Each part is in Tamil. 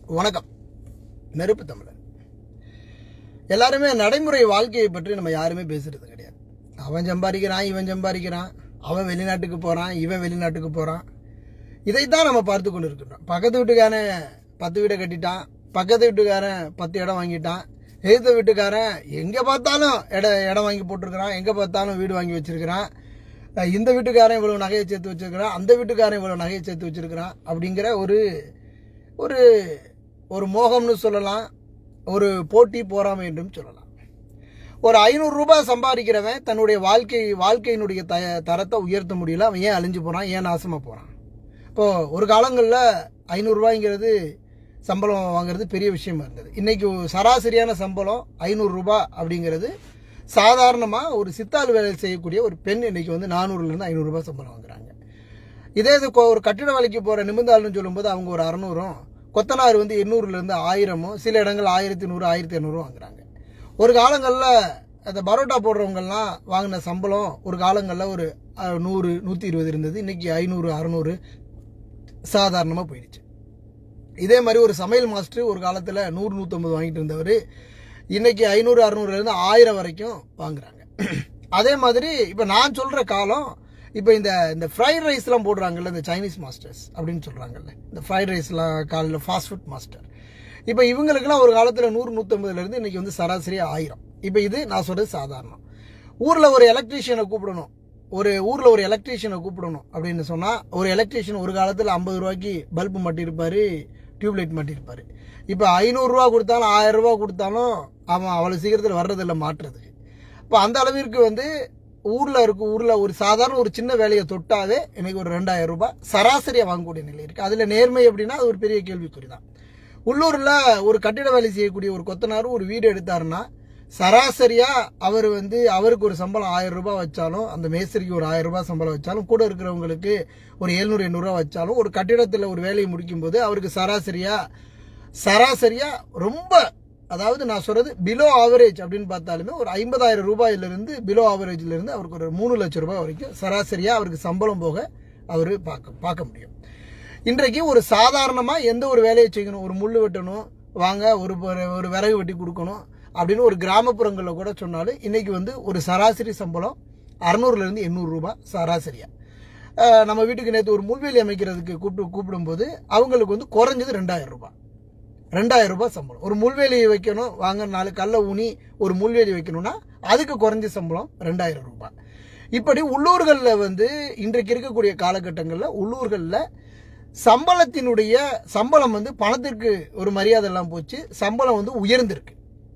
வணக்கம் நெருப்பு தமிழன் எல்லாருமே நடைமுறை வாழ்க்கையை பற்றி நம்ம யாருமே பேசுறது கிடையாது அவன் சம்பாதிக்கிறான் இவன் சம்பாதிக்கிறான் அவன் வெளிநாட்டுக்கு போறான் இவன் வெளிநாட்டுக்கு போறான் இதைத்தான் நம்ம பார்த்து கொண்டு இருக்கின்றோம் பக்கத்து வீட்டுக்காரன் பத்து வீடை கட்டிட்டான் பக்கத்து வீட்டுக்காரன் பத்து இடம் வாங்கிட்டான் எதிர்த்த வீட்டுக்காரன் எங்க பார்த்தாலும் இடம் இடம் வாங்கி போட்டிருக்கிறான் எங்க பார்த்தாலும் வீடு வாங்கி வச்சிருக்கிறான் அஹ் இந்த வீட்டுக்காரன் இவ்வளவு நகையை சேர்த்து வச்சிருக்கிறான் அந்த வீட்டுக்காரன் இவ்வளவு நகையை சேர்த்து வச்சிருக்கிறான் அப்படிங்கிற ஒரு ஒரு ஒரு மோகம்னு சொல்லலாம் ஒரு போட்டி போறாமை என்றும் சொல்லலாம் ஒரு ஐநூறு ரூபாய் சம்பாதிக்கிறவன் தன்னுடைய வாழ்க்கை வாழ்க்கையினுடைய த தரத்தை உயர்த்த முடியல அவன் ஏன் அழிஞ்சு போறான் ஏன் நாசமா போறான் இப்போ ஒரு காலங்களில் ஐநூறுரூவாய்ங்கிறது சம்பளம் வாங்குறது பெரிய விஷயமா இருந்தது இன்னைக்கு ஒரு சராசரியான சம்பளம் ஐநூறு ரூபாய் அப்படிங்கிறது சாதாரணமாக ஒரு சித்தாள் வேலை செய்யக்கூடிய ஒரு பெண் இன்னைக்கு வந்து நானூறுலேருந்து ஐநூறுரூபா சம்பளம் வாங்குறாங்க இதே இது கொ- ஒரு கட்டிட வேலைக்கு போகிற நிமிந்தாள்னு சொல்லும்போது அவங்க ஒரு அறநூறும் கொத்தனார் வந்து எண்ணூறுலேருந்து ஆயிரமும் சில இடங்கள் ஆயிரத்தி நூறு ஆயிரத்தி இரநூறும் வாங்குறாங்க ஒரு காலங்களில் அந்த பரோட்டா போடுறவங்கெல்லாம் வாங்கின சம்பளம் ஒரு காலங்களில் ஒரு அஹ், நூறு நூற்றி இருபது இருந்தது இன்னைக்கு ஐநூறு அறநூறு சாதாரணமாக போயிடுச்சு இதே மாதிரி ஒரு சமையல் மாஸ்டர் ஒரு காலத்தில் நூறு நூற்றம்பது வாங்கிட்டு இருந்தவர் இன்னைக்கு ஐநூறு அறநூறுலேருந்து ஆயிரம் வரைக்கும் வாங்குறாங்க அதே மாதிரி இப்போ நான் சொல்கிற காலம் இப்போ இந்த இந்த ஃப்ரைட் ரைஸ்லாம் போடுறாங்கல்ல இந்த சைனீஸ் மாஸ்டர்ஸ் அப்படின்னு சொல்கிறாங்கல்ல இந்த ஃப்ரைட் ரைஸ்லாம் காலையில் ஃபாஸ்ட் ஃபுட் மாஸ்டர் இப்போ இவங்களுக்குலாம் ஒரு காலத்தில் நூறு நூற்றம்பதுலேருந்து இன்னைக்கு வந்து சராசரி ஆயிரம் இப்போ இது நான் சொல்கிறது சாதாரணம் ஊரில் ஒரு எலக்ட்ரீஷியனை கூப்பிடணும் ஒரு ஊரில் ஒரு எலக்ட்ரீஷியனை கூப்பிடணும் அப்படின்னு சொன்னால் ஒரு எலக்ட்ரீஷியன் ஒரு காலத்தில் ஐம்பது ரூபாய்க்கு பல்பு மாட்டியிருப்பாரு டியூப்லைட் மாட்டியிருப்பாரு இப்போ ஐநூறுரூவா கொடுத்தாலும் ஆயிரம் ரூபா கொடுத்தாலும் அவன் அவ்வளோ சீக்கிரத்தில் வர்றதில்ல மாற்றுறதுக்கு இப்போ அந்த அளவிற்கு வந்து ஊரில் இருக்க ஊரில் ஒரு சாதாரண ஒரு சின்ன வேலையை தொட்டாவே இன்னைக்கு ஒரு ரெண்டாயிரம் ரூபாய் சராசரியாக வாங்கக்கூடிய நிலை இருக்குது அதில் நேர்மை அப்படின்னா அது ஒரு பெரிய கேள்விக்குறி தான் உள்ளூரில் ஒரு கட்டிட வேலை செய்யக்கூடிய ஒரு கொத்தனார் ஒரு வீடு எடுத்தாருன்னா சராசரியா அவர் வந்து அவருக்கு ஒரு சம்பளம் ஆயிரம் ரூபாய் வச்சாலும் அந்த மேஸ்திரிக்கு ஒரு ஆயிரம் ரூபாய் சம்பளம் வச்சாலும் கூட இருக்கிறவங்களுக்கு ஒரு எழுநூறு எண்ணூறுரூவா வச்சாலும் ஒரு கட்டிடத்தில் ஒரு வேலையை முடிக்கும் போது அவருக்கு சராசரியா சராசரியா ரொம்ப அதாவது நான் சொல்றது பிலோ ஆவரேஜ் அப்படின்னு பார்த்தாலுமே ஒரு ஐம்பதாயிரம் ரூபாயிலிருந்து பிலோ ஆவரேஜ்ல இருந்து அவருக்கு ஒரு மூணு லட்சம் ரூபாய் வரைக்கும் சராசரியா அவருக்கு சம்பளம் போக அவர் பார்க்க பார்க்க முடியும் இன்றைக்கு ஒரு சாதாரணமா எந்த ஒரு வேலையை செய்யணும் ஒரு முள்ளு வெட்டணும் வாங்க ஒரு ஒரு- ஒரு விறகு வெட்டி கொடுக்கணும் அப்படின்னு ஒரு கிராமப்புறங்களில் கூட சொன்னாலும் இன்னைக்கு வந்து ஒரு சராசரி சம்பளம் அறநூறுல இருந்து எண்ணூறு ரூபாய் சராசரியா அஹ் நம்ம வீட்டுக்கு நேற்று ஒரு முள்வேலி அமைக்கிறதுக்கு கூப்பிட்டு கூப்பிடும்போது அவங்களுக்கு வந்து குறைஞ்சது ரெண்டாயிரம் ரூபாய் ரெண்டாயிரம் ரூபாய் சம்பளம் ஒரு முள்வேலி வைக்கணும் வாங்க நாலு கல்ல ஊனி ஒரு முள்வேலி வைக்கணும்னா அதுக்கு குறைஞ்ச சம்பளம் ரெண்டாயிரம் ரூபாய் இப்படி உள்ளூர்களில் வந்து இன்றைக்கு இருக்கக்கூடிய காலகட்டங்களில் உள்ளூர்களில் சம்பளத்தினுடைய சம்பளம் வந்து பணத்திற்கு ஒரு மரியாதை எல்லாம் போச்சு சம்பளம் வந்து உயர்ந்திருக்கு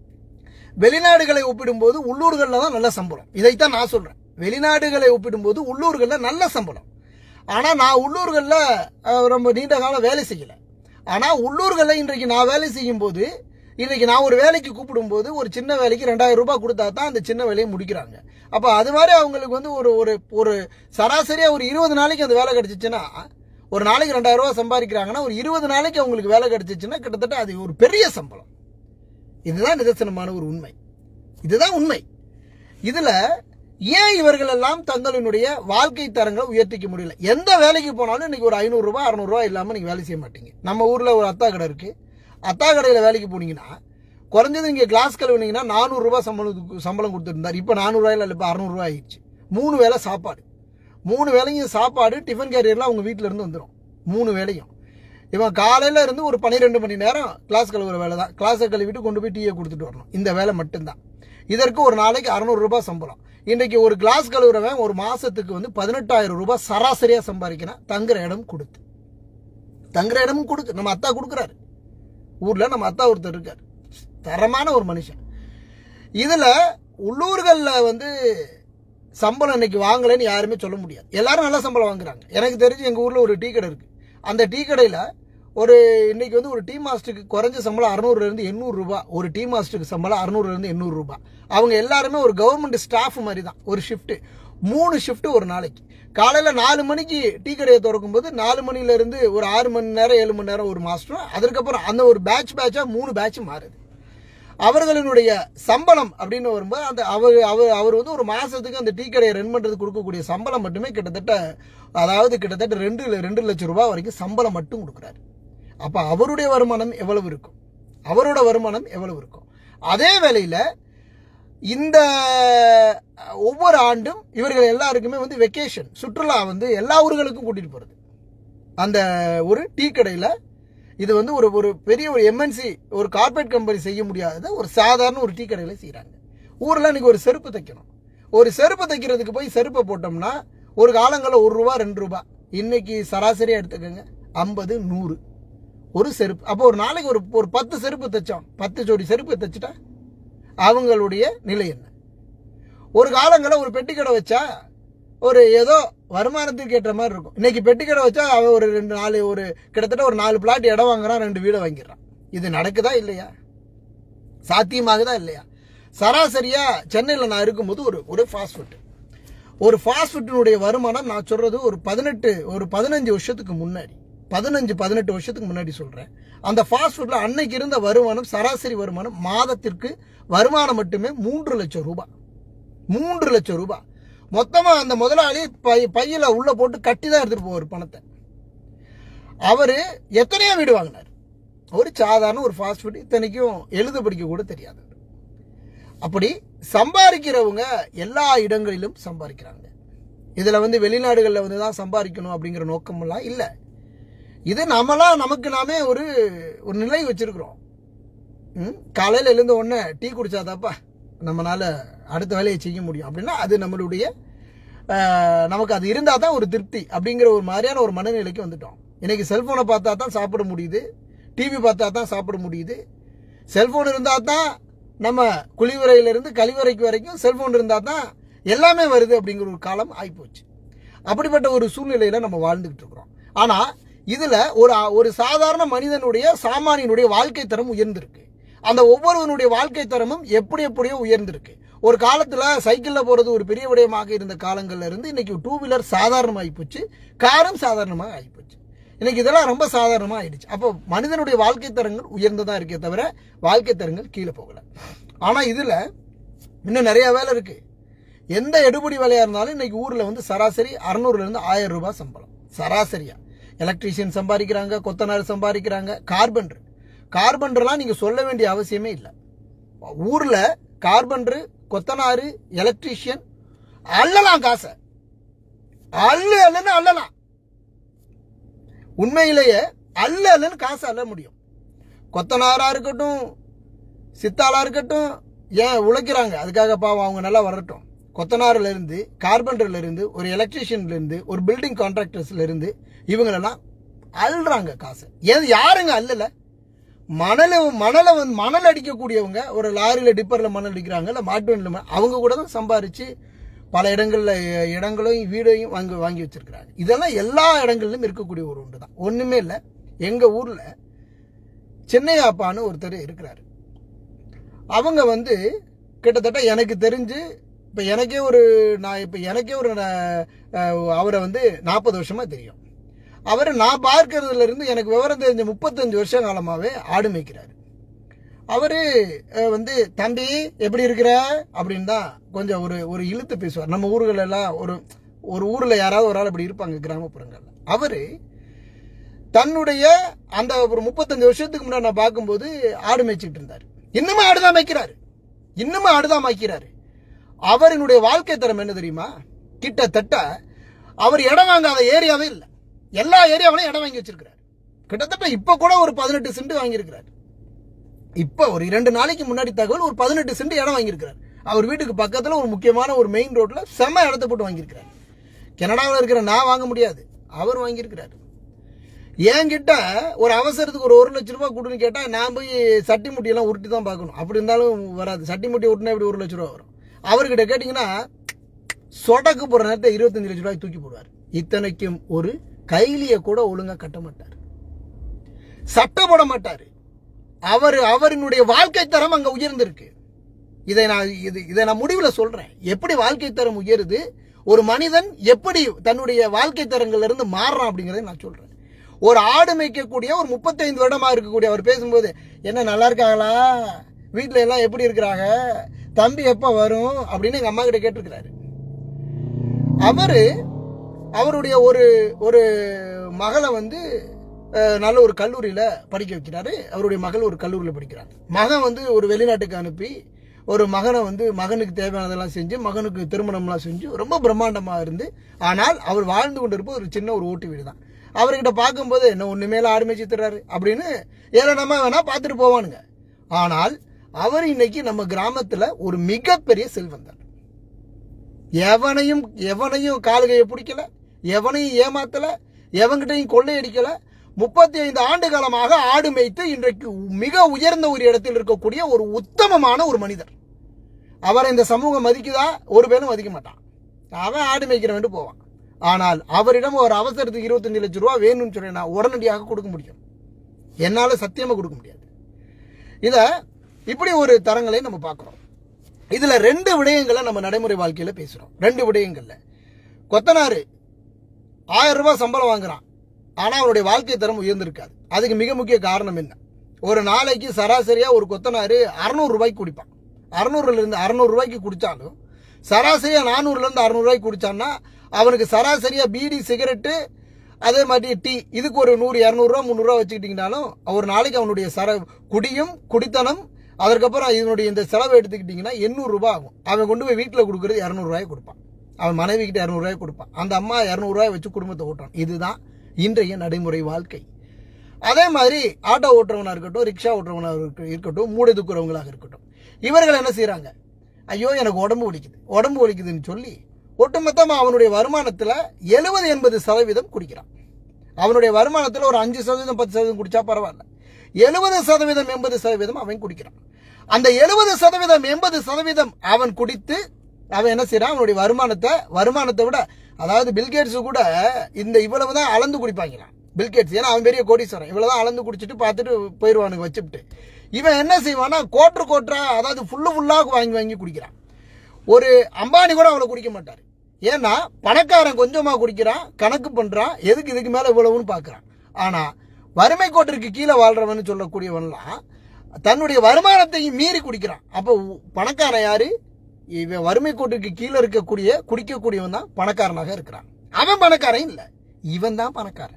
வெளிநாடுகளை ஒப்பிடும்போது உள்ளூர்களில் தான் நல்ல சம்பளம் இதைத்தான் நான் சொல்றேன் வெளிநாடுகளை ஒப்பிடும்போது உள்ளூர்களில் நல்ல சம்பளம் ஆனால் நான் உள்ளூர்களில் அஹ், ரொம்ப நீண்ட காலம் வேலை செய்யலை ஆனால் உள்ளூர்களில் இன்றைக்கு நான் வேலை செய்யும் போது இன்றைக்கு நான் ஒரு வேலைக்கு கூப்பிடும்போது ஒரு சின்ன வேலைக்கு ரெண்டாயிரம் ரூபாய் கொடுத்தா தான் அந்த சின்ன வேலையை முடிக்கிறாங்க அப்போ அது மாதிரி அவங்களுக்கு வந்து ஒரு ஒரு ஒரு சராசரியாக ஒரு இருபது நாளைக்கு அந்த வேலை கிடைச்சிச்சுன்னா ஒரு நாளைக்கு ரெண்டாயிரம் ரூபாய் சம்பாதிக்கிறாங்கன்னா ஒரு இருபது நாளைக்கு அவங்களுக்கு வேலை கிடைச்சிச்சுன்னா கிட்டத்தட்ட அது ஒரு பெரிய சம்பளம் இதுதான் நிதர்சனமான ஒரு உண்மை இதுதான் உண்மை இதுல ஏன் இவர்கள் எல்லாம் தங்களினுடைய வாழ்க்கை தரங்களை உயர்த்திக்க முடியல எந்த வேலைக்கு போனாலும் இன்னைக்கு ஒரு ஐநூறு ரூபாய் அறுநூறு ரூபாய் இல்லாம நீங்க வேலை செய்ய மாட்டீங்க நம்ம ஊர்ல ஒரு அத்தா கடை இருக்கு அத்தா கடையில வேலைக்கு போனீங்கன்னா குறைஞ்சது இங்க கிளாஸ் கழுவுனீங்கன்னா நானூறு ரூபாய் சம்பளம் சம்பளம் கொடுத்துருந்தார் இப்போ நானூறுரூவாயில் இல்லை இப்போ அறநூறுவா ஆயிடுச்சு மூணு வேளை சாப்பாடு மூணு வேளையும் சாப்பாடு டிஃபன் கேரியர்லாம் அவங்க வீட்டில இருந்து வந்துடும் மூணு வேளையும் இவன் காலையில இருந்து ஒரு பன்னிரெண்டு மணி நேரம் கிளாஸ் கழுவுற வேலை தான் கிளாஸை கழுவிட்டு கொண்டு போய் டீயை கொடுத்துட்டு வரணும் இந்த வேலை மட்டும்தான் இதற்கு ஒரு நாளைக்கு அறநூறு ரூபாய் சம்பளம் இன்னைக்கு ஒரு கிளாஸ் கழுவுறவன் ஒரு மாசத்துக்கு வந்து பதினெட்டாயிரம் ரூபாய் சராசரியா சம்பாதிக்கிறான் தங்குற இடம் கொடுத்து தங்குற இடமும் கொடுக்கு நம்ம அத்தா கொடுக்குறாரு ஊர்ல நம்ம அத்தா ஒருத்தர் இருக்காரு தரமான ஒரு மனுஷன் இதுல உள்ளூர்கள்ல வந்து சம்பளம் இன்னைக்கு வாங்கலைன்னு யாருமே சொல்ல முடியாது எல்லாரும் நல்ல சம்பளம் வாங்குறாங்க எனக்கு தெரிஞ்சு எங்க ஊர்ல ஒரு டீ கடை இருக்கு அந்த டீ கடையில ஒரு இன்னைக்கு வந்து ஒரு டீ மாஸ்டருக்கு குறைஞ்ச சம்பளம் அறுநூறுல இருந்து எண்ணூறு ரூபாய் ஒரு டீ மாஸ்டருக்கு சம்பளம் அறுநூறுல இருந்து எண்ணூறு ரூபாய் அவங்க எல்லாருமே ஒரு கவர்மெண்ட் ஸ்டாஃப் மாதிரி தான் ஒரு ஷிஃப்ட் மூணு ஷிஃப்ட் ஒரு நாளைக்கு காலையில நாலு மணிக்கு டீ கடையை திறக்கும் போது நாலு மணில இருந்து ஒரு ஆறு மணி நேரம் ஏழு மணி நேரம் ஒரு மாஸ்டரும் அதுக்கப்புறம் அந்த ஒரு பேட்ச் பேட்சா மூணு பேட்ச் மாறுது அவர்களினுடைய சம்பளம் அப்படின்னு வரும்போது அந்த அவர் அவர் அவர் வந்து ஒரு மாசத்துக்கு அந்த டீ கடையை ரன் பண்றதுக்கு கொடுக்கக்கூடிய சம்பளம் மட்டுமே கிட்டத்தட்ட அதாவது கிட்டத்தட்ட ரெண்டு ரெண்டு லட்சம் ரூபாய் வரைக்கும் சம்பளம் மட்டும் கொடுக்குறாரு அப்ப அவருடைய வருமானம் எவ்வளவு இருக்கும் அவரோட வருமானம் எவ்வளவு இருக்கும் அதே வேளையில இந்த அஹ், ஒவ்வொரு ஆண்டும் இவர்கள் எல்லாருக்குமே வந்து வெக்கேஷன் சுற்றுலா வந்து எல்லா ஊர்களுக்கும் கூட்டிட்டு போறது அந்த ஒரு டீ கடையில் இது வந்து ஒரு ஒரு பெரிய ஒரு எம்என்சி ஒரு கார்ப்பரேட் கம்பெனி செய்ய முடியாததை ஒரு சாதாரண ஒரு டீ கடையில் செய்கிறாங்க ஊரில் இன்னைக்கு ஒரு செருப்பு தைக்கணும் ஒரு செருப்பு தைக்கிறதுக்கு போய் செருப்பை போட்டோம்னா ஒரு காலங்களில் ஒரு ரூபா ரெண்டு ரூபா இன்னைக்கு சராசரியாக எடுத்துக்கோங்க ஐம்பது நூறு ஒரு செருப்பு அப்போ ஒரு நாளைக்கு ஒரு ஒரு பத்து செருப்பு தைச்சோம் பத்து ஜோடி செருப்பு தைச்சிட்டா அவங்களுடைய நிலை என்ன ஒரு காலங்களில் ஒரு பெட்டி கடை வச்சா ஒரு ஏதோ வருமானத்துக்கு ஏற்ற மாதிரி இருக்கும் இன்னைக்கு பெட்டி கடை வச்சா அவன் ஒரு ரெண்டு நாலு ஒரு கிட்டத்தட்ட ஒரு நாலு பிளாட் இடம் வாங்குறான் ரெண்டு வீடு வாங்கிடுறான் இது நடக்குதா இல்லையா சாத்தியமாகுதா இல்லையா சராசரியா சென்னையில் நான் இருக்கும்போது ஒரு ஒரு ஃபாஸ்ட் ஃபுட் ஒரு ஃபாஸ்ட் ஃபுட்டினுடைய வருமானம் நான் சொல்றது ஒரு பதினெட்டு ஒரு பதினஞ்சு வருஷத்துக்கு முன்னாடி பதினஞ்சு பதினெட்டு வருஷத்துக்கு முன்னாடி சொல்றேன் அந்த ஃபாஸ்ட் ஃபுட்ல அன்னைக்கு இருந்த வருமானம் சராசரி வருமானம் மாதத்திற்கு வருமானம் மட்டுமே மூன்று லட்சம் ரூபாய் மூன்று லட்சம் ரூபாய் மொத்தமா அந்த முதலாளி பை பையில உள்ள போட்டு கட்டி தான் எடுத்துட்டு போவார் பணத்தை அவரு எத்தனையோ வீடு வாங்கினார் ஒரு சாதாரண ஒரு ஃபாஸ்ட் ஃபுட் இத்தனைக்கும் எழுத படிக்க கூட தெரியாது அப்படி சம்பாதிக்கிறவங்க எல்லா இடங்களிலும் சம்பாதிக்கிறாங்க இதுல வந்து வெளிநாடுகளில் வந்து தான் சம்பாதிக்கணும் அப்படிங்கிற நோக்கமெல்லாம் இல்லை இது நம்மளா நமக்கு நாமே ஒரு ஒரு நிலை வச்சிருக்கிறோம் ம், காலையில எழுந்த உடனே டீ குடிச்சாதாப்பா நம்மளால அடுத்த வேலையை செய்ய முடியும் அப்படின்னா அது நம்மளுடைய ஆஹ், நமக்கு அது இருந்தால் தான் ஒரு திருப்தி அப்படிங்கிற ஒரு மாதிரியான ஒரு மனநிலைக்கு வந்துட்டோம் இன்னைக்கு செல்போனை பார்த்தா தான் சாப்பிட முடியுது டிவி பார்த்தா தான் சாப்பிட முடியுது செல்போன் இருந்தால் தான் நம்ம குளிவரையிலிருந்து கழிவறைக்கு வரைக்கும் செல்போன் இருந்தால் தான் எல்லாமே வருது அப்படிங்கிற ஒரு காலம் ஆகிப்போச்சு அப்படிப்பட்ட ஒரு சூழ்நிலையில நம்ம வாழ்ந்துகிட்டு இருக்கிறோம் ஆனா இதுல ஒரு ஒரு சாதாரண மனிதனுடைய சாமானியனுடைய வாழ்க்கை தரம் உயர்ந்திருக்கு அந்த ஒவ்வொருவனுடைய வாழ்க்கை தரமும் எப்படி எப்படியோ உயர்ந்திருக்கு ஒரு காலத்துல சைக்கிள்ல போறது ஒரு பெரிய விடயமாக இருந்த காலங்கள்ல இருந்து இன்னைக்கு டூ வீலர் சாதாரணமாகி போச்சு காரும் சாதாரணமாக ஆகிப்போச்சு இன்னைக்கு இதெல்லாம் ரொம்ப சாதாரணமா ஆயிடுச்சு அப்போ மனிதனுடைய வாழ்க்கை தரங்கள் உயர்ந்ததா இருக்கே தவிர வாழ்க்கை தரங்கள் கீழே போகல ஆனா இதுல இன்னும் நிறைய வேலை இருக்கு எந்த எடுபடி வேலையா இருந்தாலும் இன்னைக்கு ஊர்ல வந்து சராசரி அறுநூறுல இருந்து ஆயிரம் ரூபாய் சம்பளம் சராசரியா எலக்ட்ரீஷியன் சம்பாதிக்கிறாங்க கொத்தனார் சம்பாதிக்கிறாங்க கார்பெண்டர் கார்பெண்டர்லாம் நீங்க சொல்ல வேண்டிய அவசியமே இல்லை ஊர்ல கார்பெண்டர் கொத்தனாரு எலக்ட்ரீஷியன் அள்ளலாம் காசை அள்ளு அல்லன்னு அள்ளலாம் உண்மையிலேயே அல்ல அல்லன்னு காசு அள்ள முடியும் கொத்தனாரா இருக்கட்டும் சித்தாளா இருக்கட்டும் ஏன் உழைக்கிறாங்க அதுக்காக பாவம் அவங்க நல்லா வரட்டும் கொத்தனார்ல இருந்து கார்பெண்டர்ல இருந்து ஒரு எலக்ட்ரீஷியன்ல இருந்து ஒரு பில்டிங் கான்ட்ராக்டர்ஸ்ல இருந்து இவங்களெல்லாம் அள்ளுறாங்க காசு ஏன் யாருங்க அல்லல மணலை மணலை வந்து மணல் அடிக்கக்கூடியவங்க ஒரு லாரியில் டிப்பரில் மணல் அடிக்கிறாங்க இல்லை மாட்டு வண்டியில் மணல் அவங்க கூட தான் சம்பாரிச்சு பல இடங்களில் இடங்களையும் வீடையும் வாங்கி வாங்கி வச்சிருக்கிறாங்க இதெல்லாம் எல்லா இடங்களிலும் இருக்கக்கூடிய ஒரு ஒன்று தான் ஒன்றுமே இல்லை எங்கள் ஊரில் சென்னையாப்பான்னு ஒருத்தர் இருக்கிறாரு அவங்க வந்து கிட்டத்தட்ட எனக்கு தெரிஞ்சு இப்போ எனக்கே ஒரு நான் இப்போ எனக்கே ஒரு நான், அஹ், அவரை வந்து நாற்பது வருஷமாக தெரியும் அவர் நான் பார்க்கறதுல இருந்து எனக்கு விவரம் தெரிஞ்ச முப்பத்தஞ்சு வருஷ காலமாகவே ஆடு மேய்க்கிறாரு அவரு அஹ், வந்து தம்பி எப்படி இருக்கிற அப்படின்னு தான் கொஞ்சம் ஒரு ஒரு இழுத்து பேசுவார் நம்ம ஊர்கள் எல்லாம் ஒரு ஒரு ஊர்ல யாராவது ஒரு ஆள் அப்படி இருப்பாங்க கிராமப்புறங்கள்ல அவரு தன்னுடைய அந்த ஒரு முப்பத்தஞ்சு வருஷத்துக்கு முன்னாடி நான் பார்க்கும்போது ஆடு மேய்ச்சிட்டு இருந்தார் இன்னுமே ஆடுதான் மேய்க்கிறாரு இன்னுமே ஆடுதான் மேய்க்கிறாரு அவரினுடைய வாழ்க்கை தரம் என்ன தெரியுமா கிட்டத்தட்ட அவர் இடம் வாங்காத ஏரியாவே இல்லை எல்லா ஏரியாவிலையும் இடம் வாங்கி வச்சிருக்கிறார் கிட்டத்தட்ட இப்ப கூட ஒரு பதினெட்டு சென்ட் வாங்கியிருக்கிறார் இப்ப ஒரு இரண்டு நாளைக்கு முன்னாடி தகவல் ஒரு பதினெட்டு சென்ட் இடம் வாங்கியிருக்கிறார் அவர் வீட்டுக்கு பக்கத்துல ஒரு முக்கியமான ஒரு மெயின் ரோட்ல செம்ம இடத்த போட்டு வாங்கியிருக்கிறார் கனடாவில் இருக்கிற நான் வாங்க முடியாது அவர் வாங்கியிருக்கிறார் என்கிட்ட ஒரு அவசரத்துக்கு ஒரு ஒரு லட்ச ரூபாய் கொடுன்னு கேட்டா நான் போய் சட்டி முட்டியெல்லாம் உருட்டி தான் பார்க்கணும் அப்படி இருந்தாலும் வராது சட்டி முட்டி உருட்டினா எப்படி ஒரு லட்ச ரூபா வரும் அவர்கிட்ட கேட்டிங்கன்னா சொடக்கு போற நேரத்தை இருபத்தஞ்சு லட்ச ரூபாய் தூக்கி போடுவார் இத்தனைக்கும் ஒரு கைலிய கூட ஒழுங்கா கட்ட மாட்டார் சட்டை போட மாட்டாரு அவர் அவரினுடைய வாழ்க்கை தரம் அங்க உயர்ந்திருக்கு இதை நான் இது இதை நான் முடிவுல சொல்றேன் எப்படி வாழ்க்கை தரம் உயருது ஒரு மனிதன் எப்படி தன்னுடைய வாழ்க்கை தரங்கள்ல இருந்து மாறுறான் அப்படிங்கறதை நான் சொல்றேன் ஒரு ஆடு மேய்க்கக்கூடிய ஒரு முப்பத்தைந்து வருடமா இருக்கக்கூடிய அவர் பேசும்போது என்ன நல்லா இருக்காங்களா வீட்ல எல்லாம் எப்படி இருக்கிறாங்க தம்பி எப்ப வரும் அப்படின்னு எங்க அம்மா கிட்ட கேட்டிருக்கிறாரு அவரு அவருடைய ஒரு ஒரு மகளை வந்து அஹ், நல்ல ஒரு கல்லூரியில் படிக்க வைக்கிறாரு அவருடைய மகள் ஒரு கல்லூரியில் படிக்கிறாங்க மகன் வந்து ஒரு வெளிநாட்டுக்கு அனுப்பி ஒரு மகனை வந்து மகனுக்கு தேவையானதெல்லாம் செஞ்சு மகனுக்கு திருமணம்லாம் செஞ்சு ரொம்ப பிரம்மாண்டமாக இருந்து ஆனால் அவர் வாழ்ந்து கொண்டிருப்ப ஒரு சின்ன ஒரு ஓட்டு வீடு தான் அவர்கிட்ட பார்க்கும்போது என்ன ஒன்றுமேல ஆடு மேய்ச்சி தர்றாரு அப்படின்னு ஏளனமா வேணா பார்த்துட்டு போவானுங்க ஆனால் அவர் இன்னைக்கு நம்ம கிராமத்தில் ஒரு மிகப்பெரிய செல்வந்தர் எவனையும் எவனையும் காலுகையை பிடிக்கல எவனையும் ஏமாத்தல எவன்கிட்டையும் கொள்ளையடிக்கல முப்பத்தி ஐந்து ஆண்டு காலமாக ஆடு மேய்த்து இன்றைக்கு மிக உயர்ந்த ஒரு இடத்தில் இருக்கக்கூடிய ஒரு உத்தமமான ஒரு மனிதர் அவரை இந்த சமூகம் மதிக்குதா ஒரு பேரும் மதிக்க மாட்டான் அவன் ஆடு மேய்க்கிறவன் போவான் ஆனால் அவரிடம் ஒரு அவசரத்துக்கு இருபத்தஞ்சு லட்சம் ரூபா வேணும்னு சொன்னா உடனடியாக கொடுக்க முடியும் என்னால சத்தியமா கொடுக்க முடியாது இத இப்படி ஒரு தரங்களை நம்ம பார்க்கிறோம் இதுல ரெண்டு விடயங்களை நம்ம நடைமுறை வாழ்க்கையில பேசுறோம் ரெண்டு விடயங்கள்ல கொத்தனாரு ஆயிரம் ரூபாய் சம்பளம் வாங்குறான் ஆனா அவனுடைய வாழ்க்கை தரம் உயர்ந்திருக்காது அதுக்கு மிக முக்கிய காரணம் என்ன ஒரு நாளைக்கு சராசரியா ஒரு கொத்தனாரு அறுநூறு ரூபாய்க்கு குடிப்பான் அறுநூறுல இருந்து அறுநூறு ரூபாய்க்கு குடிச்சாலும் சராசரியா நானூறுல இருந்து அறுநூறு ரூபாய்க்கு குடிச்சான்னா அவனுக்கு சராசரியா பீடி சிகரெட்டு அதே மாதிரி டீ இதுக்கு ஒரு நூறு இரநூறுவா முந்நூறுரூவா வச்சுக்கிட்டிங்கனாலும் ஒரு நாளைக்கு அவனுடைய சர குடியும் குடித்தனம் அதற்கப்புறம் இதனுடைய இந்த செலவை எடுத்துக்கிட்டிங்கன்னா எண்ணூறு ரூபாய் ஆகும் அவன் கொண்டு போய் வீட்டில் கொடுக்குறது இரநூறுவாயை கொடுப்பான் அவன் மனைவி கிட்ட இரநூறுவாயை கொடுப்பான் அந்த அம்மா இரநூறுவாயை வச்சு குடும்பத்தை ஓட்டுறான் இதுதான் இன்றைய நடைமுறை வாழ்க்கை அதே மாதிரி ஆட்டோ ஓட்டுறவனா இருக்கட்டும் ரிக்ஷா ஓட்டுறவனா இருக்க- இருக்கட்டும் மூடை தூக்குறவங்களாக இருக்கட்டும் இவர்கள் என்ன செய்றாங்க ஐயோ எனக்கு உடம்பு வலிக்குது உடம்பு வலிக்குதுன்னு சொல்லி ஒட்டுமொத்தமா அவனுடைய வருமானத்துல எழுபது எண்பது சதவீதம் குடிக்கிறான் அவனுடைய வருமானத்துல ஒரு அஞ்சு சதவீதம் பத்து சதவீதம் குடிச்சா பரவாயில்ல எழுபது சதவீதம் எண்பது சதவீதம் அவன் குடிக்கிறான் அந்த எழுபது சதவீதம் எண்பது சதவீதம் அவன் குடித்து அவன் என்ன செய்யறான் அவனுடைய வருமானத்தை வருமானத்தை விட அதாவது பில்கேட்ஸ் கூட இந்த இவ்வளவு தான் அளந்து குடிப்பாங்களாம் பில்கேட்ஸ் ஏன்னா அவன் பெரிய கோடீஸ்வரன் இவ்வளவுதான் அளந்து குடிச்சிட்டு பார்த்துட்டு போயிடுவானுங்க வச்சுட்டு இவன் என்ன செய்வானா கோட்ரு கோட்டரா அதாவது ஃபுல்லு ஃபுல்லாக வாங்கி வாங்கி குடிக்கிறான் ஒரு அம்பானி கூட அவளை குடிக்க மாட்டார் ஏன்னா பணக்காரன் கொஞ்சமா குடிக்கிறான் கணக்கு பண்றான் எதுக்கு இதுக்கு மேல இவ்வளவுன்னு பார்க்கறான் ஆனா வறுமை கோட்டிற்கு கீழே வாழ்றவன்னு சொல்லக்கூடியவன்லாம் தன்னுடைய வருமானத்தையும் மீறி குடிக்கிறான் அப்போ உ- பணக்காரன் யாரு இவன் வறுமை கோட்டிற்கு கீழே இருக்கக்கூடிய குடிக்கக்கூடியவன் தான் பணக்காரனாக இருக்கிறான் அவன் பணக்காரன் இல்ல இவன் தான் பணக்காரன்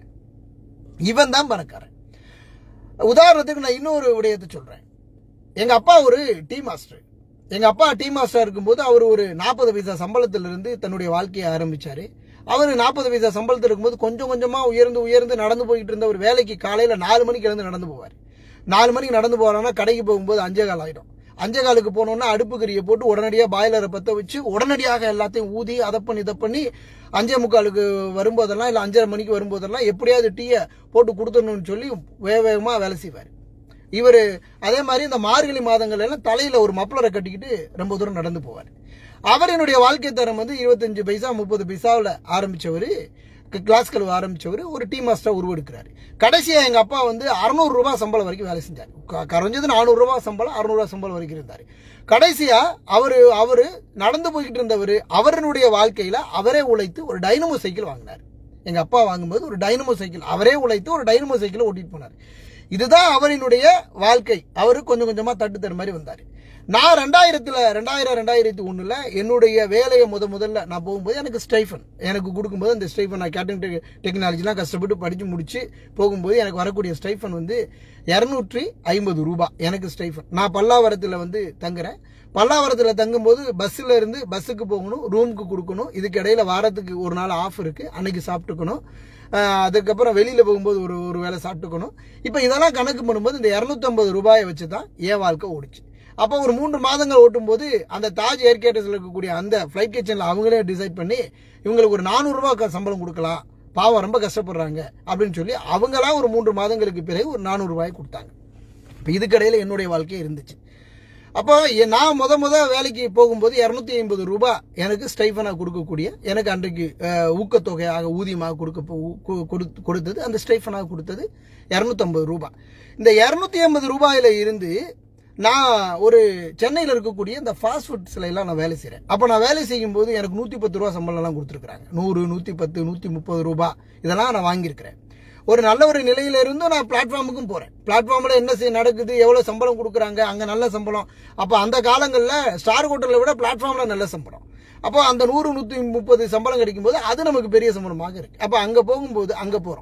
இவன் தான் பணக்காரன் உதாரணத்துக்கு நான் இன்னொரு விடயத்தை சொல்றேன் எங்க அப்பா ஒரு டீ மாஸ்டர் எங்க அப்பா டீ மாஸ்டர் இருக்கும்போது அவர் ஒரு நாற்பது பைசா சம்பளத்திலிருந்து தன்னுடைய வாழ்க்கையை ஆரம்பிச்சாரு அவர் நாற்பது பைசா சம்பளத்தில் இருக்கும்போது கொஞ்சம் கொஞ்சமா உயர்ந்து உயர்ந்து நடந்து போயிட்டு இருந்த ஒரு வேலைக்கு காலையில நாலு மணிக்கு எழுந்து நடந்து போவார் நாலு மணிக்கு நடந்து போறான்னா கடைக்கு போகும்போது அஞ்சே கால் ஆயிடும் அஞ்சே காலுக்கு போனோம்னா அடுப்பு கறியை போட்டு உடனடியாக பாய்லரை பற்ற வச்சு உடனடியாக எல்லாத்தையும் ஊதி அதை பண்ணி இதை பண்ணி அஞ்சே முக்காலுக்கு வரும்போதெல்லாம் இல்லை அஞ்சரை மணிக்கு வரும்போதெல்லாம் எப்படியாவது டீயை போட்டு கொடுத்துடணும்னு சொல்லி வேக வேகமாக வேலை செய்வார் இவர் அதே மாதிரி இந்த மார்கழி மாதங்கள் எல்லாம் தலையில ஒரு மப்ளரை கட்டிக்கிட்டு ரொம்ப தூரம் நடந்து போவார் அவர் என்னுடைய வாழ்க்கை தரம் வந்து இருபத்தஞ்சு பைசா முப்பது பைசாவில் ஆரம்பிச்சவர் கிளாஸ் கழுவ ஆரம்பிச்சவர் ஒரு டீ மாஸ்டர் உருவெடுக்கிறாரு கடைசியா எங்க அப்பா வந்து 600 ரூபாய் சம்பளம் வரைக்கும் வேலை செஞ்சார் க- குறைஞ்சது 400 ரூபாய் சம்பளம் 600 ரூபாய் சம்பளம் வரைக்கும் இருந்தார் கடைசியா அவரு அவரு நடந்து போய்கிட்டு இருந்தவர் அவருடைய வாழ்க்கையில அவரே உழைத்து ஒரு டைனமோ சைக்கிள் வாங்கினார் எங்க அப்பா வாங்கும்போது ஒரு டைனமோ சைக்கிள் அவரே உழைத்து ஒரு டைனமோ சைக்கிள் ஓட்டிட்டு போனார் இதுதான் அவரினுடைய வாழ்க்கை அவரு கொஞ்சம் கொஞ்சமா தட்டு தரு மாதிரி வந்தார் நான் ரெண்டாயிரத்துல ரெண்டாயிரம் ரெண்டாயிரத்தி ஒண்ணுல என்னுடைய வேலையை முத முதல்ல நான் போகும்போது எனக்கு ஸ்டைஃபன் எனக்கு கொடுக்கும்போது அந்த ஸ்டைஃபன் நான் கேட்டரிங் டெக்னாலஜிலாம் கஷ்டப்பட்டு படிச்சு முடிச்சு போகும்போது எனக்கு வரக்கூடிய ஸ்டைஃபன் வந்து இரநூற்றி ஐம்பது ரூபாய் எனக்கு ஸ்டைஃபன் நான் பல்லாவரத்தில் வந்து தங்குறேன் பல்லாவரத்தில் தங்கும்போது பஸ்ஸில் இருந்து பஸ்ஸுக்கு போகணும் ரூமுக்கு கொடுக்கணும் இதுக்கு இடையில வாரத்துக்கு ஒரு நாள் ஆஃப் இருக்கு அன்னைக்கு சாப்பிட்டுக்கணும் ஆஹ் அதுக்கப்புறம் வெளியில் போகும்போது ஒரு ஒரு வேளை சாப்பிட்டுக்கணும் இப்போ இதெல்லாம் கணக்கு பண்ணும்போது இந்த இரநூத்தம்பது ரூபாயை வச்சு தான் என் வாழ்க்கை ஓடிச்சு அப்போ ஒரு மூன்று மாதங்கள் ஓட்டும்போது அந்த தாஜ் ஏர் கேட்டர்ஸில் இருக்கக்கூடிய அந்த ஃப்ளைட் கிச்சனில் அவங்களே டிசைட் பண்ணி இவங்களுக்கு ஒரு நானூறுரூவா சம்பளம் கொடுக்கலாம் பாவம் ரொம்ப கஷ்டப்படுறாங்க அப்படின்னு சொல்லி அவங்களா ஒரு மூன்று மாதங்களுக்கு பிறகு ஒரு நானூறு ரூபாய் கொடுத்தாங்க இப்போ இதுக்கடையில் என்னுடைய வாழ்க்கை இருந்துச்சு அப்போ எ- நான் முத முத வேலைக்கு போகும்போது இரநூத்தி ஐம்பது ரூபாய் எனக்கு ஸ்டைஃபனாக கொடுக்கக்கூடிய எனக்கு அன்றைக்கு அஹ், ஊக்கத்தொகையாக ஊதியமாக கொடுக்க போ- கு- கொடுத்து- கொடுத்தது அந்த ஸ்டைஃபனாக கொடுத்தது இரநூத்தம்பது ரூபாய் இந்த இரநூத்தி ஐம்பது ரூபாயில இருந்து நான் ஒரு சென்னையில் இருக்கக்கூடிய இந்த ஃபாஸ்ட் ஃபுட்ஸ்ல எல்லாம் நான் வேலை செய்கிறேன் அப்போ நான் வேலை செய்யும்போது எனக்கு நூற்றி பத்து ரூபா சம்பளம்லாம் கொடுத்துருக்குறாங்க நூறு நூற்றி பத்து நூற்றி முப்பது ரூபாய் இதெல்லாம் நான் வாங்கியிருக்கிறேன் ஒரு நல்ல ஒரு நிலையில இருந்தும் நான் பிளாட்ஃபார்முக்கும் போறேன் பிளாட்ஃபார்ம்ல என்ன செய்ய நடக்குது எவ்வளவு சம்பளம் கொடுக்குறாங்க அங்க நல்ல சம்பளம் அப்ப அந்த காலங்கள்ல ஸ்டார் ஹோட்டலை விட பிளாட்ஃபார்ம்ல நல்ல சம்பளம் அப்போ அந்த நூறு நூத்தி முப்பது சம்பளம் கிடைக்கும் போது அது நமக்கு பெரிய சம்பளமாக இருக்கு அப்ப அங்க போகும்போது அங்க போறோம்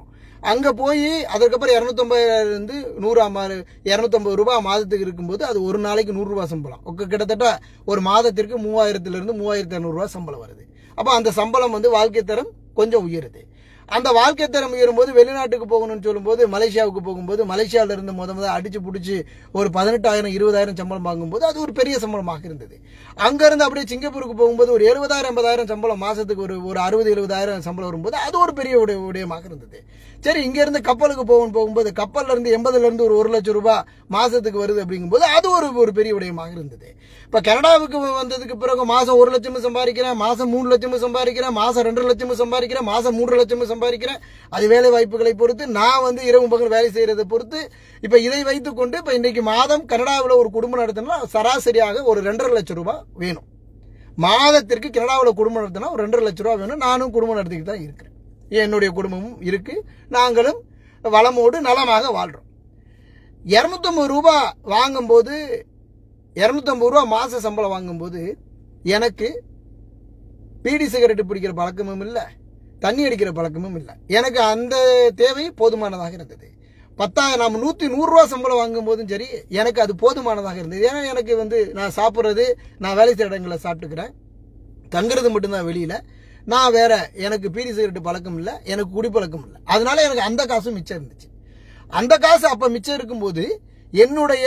அங்கே போய் அதுக்கப்புறம் இரநூத்தொம்பதுலேருந்து நூறு அம்மா- இரநூத்தொம்பது ரூபாய் மாதத்துக்கு இருக்கும்போது அது ஒரு நாளைக்கு நூறுரூவா சம்பளம் ஒக்க- கிட்டத்தட்ட ஒரு மாதத்திற்கு மூவாயிரத்துலேருந்து மூவாயிரத்தி இரநூறுவா சம்பளம் வருது அப்போ அந்த சம்பளம் வந்து வாழ்க்கை தரம் கொஞ்சம் உயருது அந்த வாழ்க்கை தரம் உயரும்போது வெளிநாட்டுக்கு போகணும்னு சொல்லும்போது மலேசியாவுக்கு போகும்போது மலேசியாவில இருந்து முத முத அடிச்சு பிடிச்சி ஒரு பதினெட்டாயிரம் இருபதாயிரம் சம்பளம் வாங்கும்போது அது ஒரு பெரிய சம்பளமாக இருந்தது அங்கிருந்து அப்படியே சிங்கப்பூருக்கு போகும்போது ஒரு எழுபதாயிரம் எண்பதாயிரம் சம்பளம் மாசத்துக்கு ஒரு ஒரு அறுபது எழுபதாயிரம் சம்பளம் வரும்போது அது ஒரு பெரிய விடய விடயமாக இருந்தது சரி இங்க இருந்து கப்பலுக்கு போகணும் போகும்போது கப்பல்ல இருந்து எண்பதுல இருந்து ஒரு ஒரு லட்சம் ரூபாய் மாசத்துக்கு வருது அப்படிங்கும்போது அது ஒரு ஒரு பெரிய விடயமாக இருந்தது இப்ப கனடாவுக்கு வந்ததுக்கு பிறகு மாசம் ஒரு லட்சமும் சம்பாதிக்கிறேன் மாசம் மூணு லட்சமும் சம்பாதிக்கிறேன் மாசம் ரெண்டு லட்சமும் சம்பாதிக்கிறேன் மாசம் மூன்று லட்சமும் சம்பாதிக்கிறேன் அது வேலை வாய்ப்புகளை பொறுத்து நான் வந்து இரவு பகல் வேலை செய்யறதை பொறுத்து இப்ப இதை வைத்துக்கொண்டு இப்ப இன்னைக்கு மாதம் கனடாவில் ஒரு குடும்பம் நடத்தினா சராசரியாக ஒரு ரெண்டரை லட்சம் ரூபாய் வேணும் மாதத்திற்கு கனடாவில் குடும்பம் நடத்தினா ஒரு ரெண்டரை லட்ச ரூபா வேணும் நானும் குடும்பம் நடத்திக்கிட்டு தான் இருக்கிறேன் என்னுடைய குடும்பமும் இருக்கு நாங்களும் வளமோடு நலமாக வாழ்றோம் இரநூத்தம்பது ரூபா வாங்கும்போது இரநூத்தம்பது ரூபா மாச சம்பளம் வாங்கும்போது எனக்கு பீடி சிகரெட் பிடிக்கிற பழக்கமும் இல்லை தண்ணி அடிக்கிற பழக்கமும் இல்லை எனக்கு அந்த தேவை போதுமானதாக இருந்தது பத்தாயிரம் நம்ம நூற்றி நூறுரூவா சம்பளம் வாங்கும் போதும் சரி எனக்கு அது போதுமானதாக இருந்தது ஏன்னா எனக்கு வந்து நான் சாப்பிட்றது நான் வேலை செய்கிற இடங்களில் சாப்பிட்டுக்கிறேன் தங்குறது மட்டும்தான் வெளியில் நான் வேற எனக்கு பீடி சிகரெட் பழக்கம் இல்லை எனக்கு குடிப்பழக்கம் இல்லை அதனால எனக்கு அந்த காசும் மிச்சம் இருந்துச்சு அந்த காசு அப்போ மிச்சம் இருக்கும்போது என்னுடைய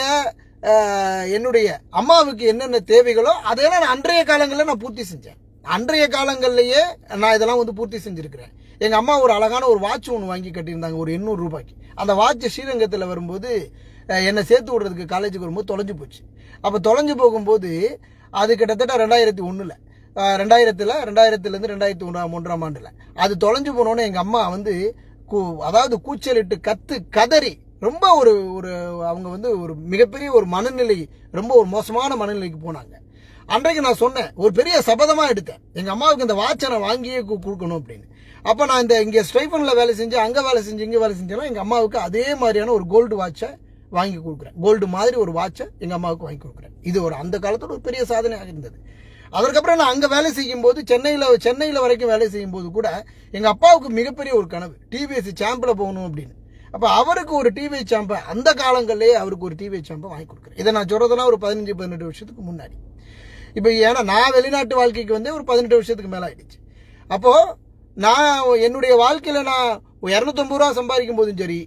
அஹ், என்னுடைய அம்மாவுக்கு என்னென்ன தேவைகளோ அதையெல்லாம் நான் அன்றைய காலங்களில் நான் பூர்த்தி செஞ்சேன் அன்றைய காலங்கள்லயே நான் இதெல்லாம் வந்து பூர்த்தி செஞ்சிருக்கிறேன் எங்க அம்மா ஒரு அழகான ஒரு வாட்ச் ஒன்று வாங்கி கட்டியிருந்தாங்க ஒரு எண்ணூறு ரூபாய்க்கு அந்த வாட்ச் ஸ்ரீரங்கத்தில் வரும்போது அஹ், என்னை சேர்த்து விடுறதுக்கு காலேஜுக்கு வரும்போது தொலைஞ்சு போச்சு அப்போ தொலைஞ்சு போகும்போது அது கிட்டத்தட்ட ரெண்டாயிரத்தி ஒன்றில் ரெண்டாயிரத்தில் ரெண்டாயிரத்துலேருந்து ரெண்டாயிரத்தி ஒன்றாம் ஒன்றாம் ஆண்டில் அது தொலைஞ்சு போனோன்னே எங்கள் அம்மா வந்து கூ அதாவது கூச்சலிட்டு கத்து கதறி ரொம்ப ஒரு ஒரு அவங்க வந்து ஒரு மிகப்பெரிய ஒரு மனநிலை ரொம்ப ஒரு மோசமான மனநிலைக்கு போனாங்க அன்றைக்கு நான் சொன்னேன் ஒரு பெரிய சபதமா எடுத்தேன் எங்க அம்மாவுக்கு இந்த வாட்சை நான் வாங்கியே கு- கொடுக்கணும் அப்படின்னு அப்ப நான் இந்த இங்க ஸ்டைஃபன்ல வேலை செஞ்சு அங்க வேலை செஞ்சு இங்க வேலை செஞ்சேன்னா எங்க அம்மாவுக்கு அதே மாதிரியான ஒரு கோல்டு வாட்சை வாங்கி கொடுக்குறேன் கோல்டு மாதிரி ஒரு வாட்சை எங்க அம்மாவுக்கு வாங்கி கொடுக்குறேன் இது ஒரு அந்த காலத்தோட ஒரு பெரிய சாதனையாக இருந்தது அதற்கப்புறம் நான் அங்க வேலை செய்யும் போது சென்னையில சென்னையில வரைக்கும் வேலை செய்யும் போது கூட எங்க அப்பாவுக்கு மிகப்பெரிய ஒரு கனவு டிவிஎஸ் சாம்பில் போகணும் அப்படின்னு அப்ப அவருக்கு ஒரு டிவி சாம்பை அந்த காலங்கள்லயே அவருக்கு ஒரு டிவி சாம்பை வாங்கி கொடுக்குறேன் இதை நான் சொல்றதுனா ஒரு பதினஞ்சு பதினெட்டு வருஷத்துக்கு முன்னாடி இப்போ ஏன்னா நான் வெளிநாட்டு வாழ்க்கைக்கு வந்து ஒரு பதினெட்டு வருஷத்துக்கு மேலே ஆயிடுச்சு அப்போ நான் என்னுடைய வாழ்க்கையில நான் இரநூத்தம்பது ரூபா சம்பாதிக்கும் போதும் சரி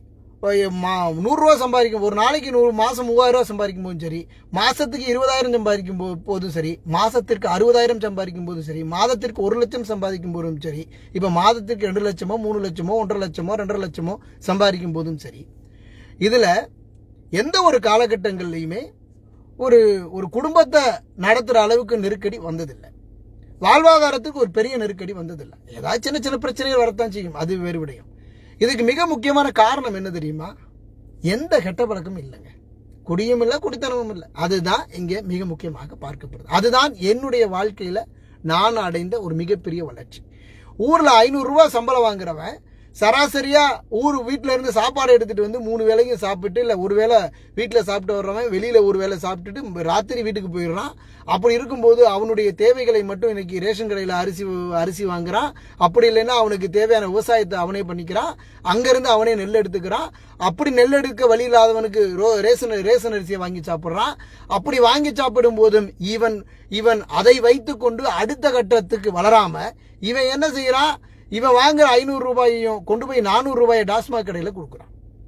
மா நூறுரூவா சம்பாதிக்கும் ஒரு நாளைக்கு நூறு மாதம் மூவாயிரம் ரூபா சம்பாதிக்கும் போதும் சரி மாசத்துக்கு இருபதாயிரம் சம்பாதிக்கும் போ- போதும் சரி மாசத்திற்கு அறுபதாயிரம் சம்பாதிக்கும் போதும் சரி மாதத்திற்கு ஒரு லட்சம் சம்பாதிக்கும் போதும் சரி இப்போ மாதத்திற்கு ரெண்டு லட்சமோ மூணு லட்சமோ ஒன்றரை லட்சமோ ரெண்டரை லட்சமோ சம்பாதிக்கும் போதும் சரி இதுல எந்த ஒரு காலகட்டங்கள்லையுமே ஒரு ஒரு குடும்பத்தை நடத்துற அளவுக்கு நெருக்கடி வந்ததில்லை வாழ்வாதாரத்துக்கு ஒரு பெரிய நெருக்கடி வந்ததில்லை ஏதாவது சின்ன சின்ன பிரச்சனைகள் வரத்தான் செய்யும் அது வேறு விடயம் இதுக்கு மிக முக்கியமான காரணம் என்ன தெரியுமா எந்த கெட்ட பழக்கமும் இல்லைங்க குடியும் இல்லை குடித்தனமும் இல்லை அதுதான் இங்கே மிக முக்கியமாக பார்க்கப்படுது அதுதான் என்னுடைய வாழ்க்கையில நான் அடைந்த ஒரு மிகப்பெரிய வளர்ச்சி ஊர்ல ஐநூறு ரூபாய் சம்பளம் வாங்குறவன் சராசரியா ஊர் வீட்ல இருந்து சாப்பாடு எடுத்துட்டு வந்து மூணு வேளையும் சாப்பிட்டு இல்ல ஒரு வேளை வீட்டுல சாப்பிட்டு வர்றவன் வெளியில ஒரு வேளை சாப்பிட்டுட்டு ராத்திரி வீட்டுக்கு போயிடுறான் அப்படி இருக்கும்போது அவனுடைய தேவைகளை மட்டும் இன்னைக்கு ரேஷன் கடையில அரிசி அரிசி வாங்குறான் அப்படி இல்லைன்னா அவனுக்கு தேவையான விவசாயத்தை அவனே பண்ணிக்கிறான் அங்கிருந்து அவனே நெல் எடுத்துக்கிறான் அப்படி நெல் எடுக்க வழி இல்லாதவனுக்கு ரோ- ரேஷன் ரேஷன் அரிசியை வாங்கி சாப்பிடுறான் அப்படி வாங்கி சாப்பிடும் போதும் இவன் இவன் அதை வைத்துக்கொண்டு அடுத்த கட்டத்துக்கு வளராம இவன் என்ன செய்யறான் இவன் வாங்குற ஐநூறு ரூபாயையும் கொண்டு போய் நானூறு ரூபாயை டாஸ்மாக் கடையில் கொடுக்குறான்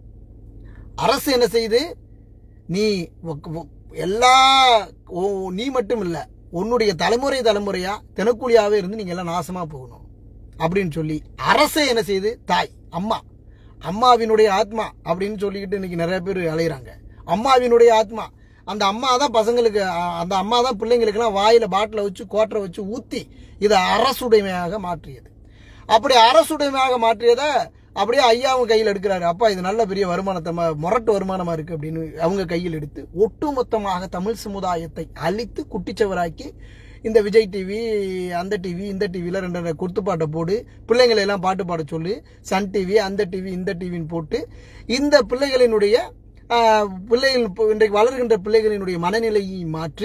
அரசு என்ன செய்யுது நீ ஒ- ஒ- எல்லா ஓ- நீ மட்டும் இல்ல உன்னுடைய தலைமுறை தலைமுறையா தினக்கூலியாவே இருந்து நீங்க எல்லாம் நாசமா போகணும் அப்படின்னு சொல்லி அரசே என்ன செய்யுது தாய் அம்மா அம்மாவினுடைய ஆத்மா அப்படின்னு சொல்லிக்கிட்டு இன்னைக்கு நிறைய பேர் அலையிறாங்க அம்மாவினுடைய ஆத்மா அந்த அம்மா தான் பசங்களுக்கு அ- அந்த அம்மா தான் பிள்ளைங்களுக்கெல்லாம் வாயில பாட்டில வச்சு கோட்டரை வச்சு ஊத்தி இதை அரசுடைமையாக மாற்றியது அப்படி அரசுடைமையாக மாற்றியதை அப்படியே ஐயாவும் கையில் எடுக்கிறாரு அப்பா இது நல்ல பெரிய வருமானத்தை ம- முரட்டு வருமானமா இருக்கு அப்படின்னு அவங்க கையில் எடுத்து ஒட்டுமொத்தமாக தமிழ் சமுதாயத்தை அழித்து குட்டிச்சவராக்கி இந்த விஜய் டிவி அந்த டிவி இந்த டிவியில் ரெண்டு ரெண்டு குத்துப்பாட்டை போடு பிள்ளைங்களை எல்லாம் பாட்டு பாட சொல்லு சன் டிவி அந்த டிவி இந்த டிவின்னு போட்டு இந்த பிள்ளைகளினுடைய ஆஹ், பிள்ளைகள் இப்போ இன்றைக்கு வளர்கின்ற பிள்ளைகளினுடைய மனநிலையை மாற்றி